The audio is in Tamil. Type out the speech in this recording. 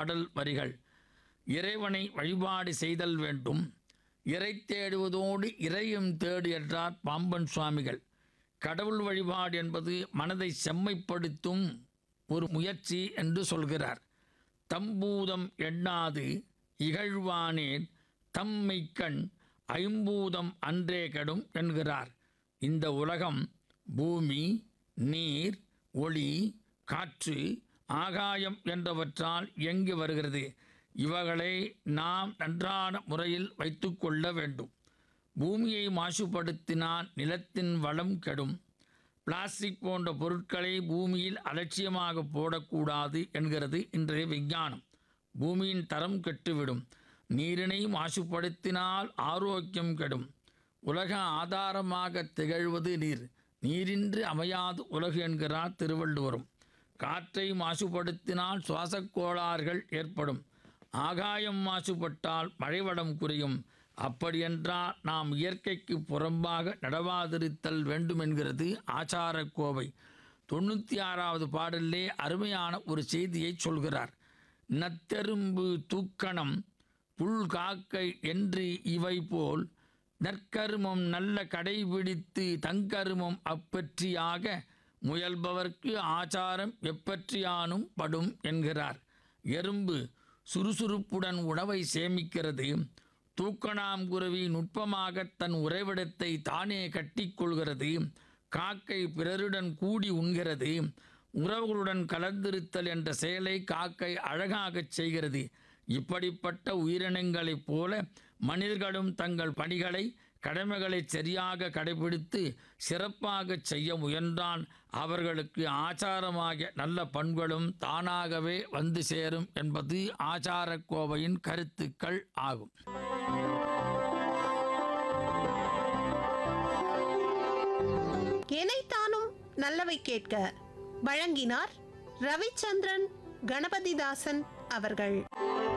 பாடல் வரிகள் இறைவனை வழிபாடு செய்தல் வேண்டும் இறை தேடுவதோடு இறையும் தேடு என்றார் பாம்பன் சுவாமிகள் கடவுள் வழிபாடு என்பது மனதை செம்மைப்படுத்தும் ஒரு முயற்சி என்று சொல்கிறார் தம்பூதம் எண்ணாது இகழ்வானேன் தம்மைக்கண் ஐம்பூதம் அன்றே கெடும் என்கிறார் இந்த உலகம் பூமி நீர் ஒளி காற்று ஆகாயம் என்றவற்றால் இயங்கி வருகிறது இவைகளை நாம் நன்றான முறையில் வைத்துக்கொள்ள வேண்டும் பூமியை மாசுபடுத்தினால் நிலத்தின் வளம் கெடும் பிளாஸ்டிக் போன்ற பொருட்களை பூமியில் அலட்சியமாக போடக்கூடாது என்கிறது இன்றைய விஞ்ஞானம் பூமியின் தரம் கெட்டுவிடும் நீரினை மாசுபடுத்தினால் ஆரோக்கியம் கெடும் உலக ஆதாரமாக திகழ்வது நீர் நீரின்றி அமையாது உலகு என்கிறார் திருவள்ளுவரும் காற்றை மாசுபடுத்தினால் சுவாசக் கோளாறுகள் ஏற்படும் ஆகாயம் மாசுபட்டால் மழைவளம் குறையும் அப்படியென்றால் நாம் இயற்கைக்கு புறம்பாக நடவாதிருத்தல் வேண்டும் என்கிறது ஆச்சார கோவை தொண்ணூற்றி ஆறாவது பாடலிலே அருமையான ஒரு செய்தியை சொல்கிறார் நத்தெரும்பு தூக்கணம் புல் காக்கை என்று இவை போல் நற்கருமம் நல்ல கடைபிடித்து தங்கருமம் அப்பற்றியாக முயல்பவர்க்கு ஆச்சாரம் எப்பற்றியானும் படும் என்கிறார் எறும்பு சுறுசுறுப்புடன் உணவை சேமிக்கிறது தூக்கணாங்குருவி நுட்பமாக தன் உறைவிடத்தை தானே கட்டிக்கொள்கிறது காக்கை பிறருடன் கூடி உண்கிறது உறவுகளுடன் கலந்திருத்தல் என்ற செயலை காக்கை அழகாகச் செய்கிறது இப்படிப்பட்ட உயிரினங்களைப் போல மனிதர்களும் தங்கள் பணிகளை கடமைகளை சரியாக கடைபிடித்து சிறப்பாக செய்ய முயன்றால் அவர்களுக்கு ஆச்சாரமாக நல்ல பண்புகளும் தானாகவே வந்து சேரும் என்பது ஆச்சாரக் கோவையின் கருத்துக்கள் ஆகும் எனைத்தானும் நல்லவை கேட்க வழங்கினார் ரவிச்சந்திரன் கணபதிதாசன் அவர்கள்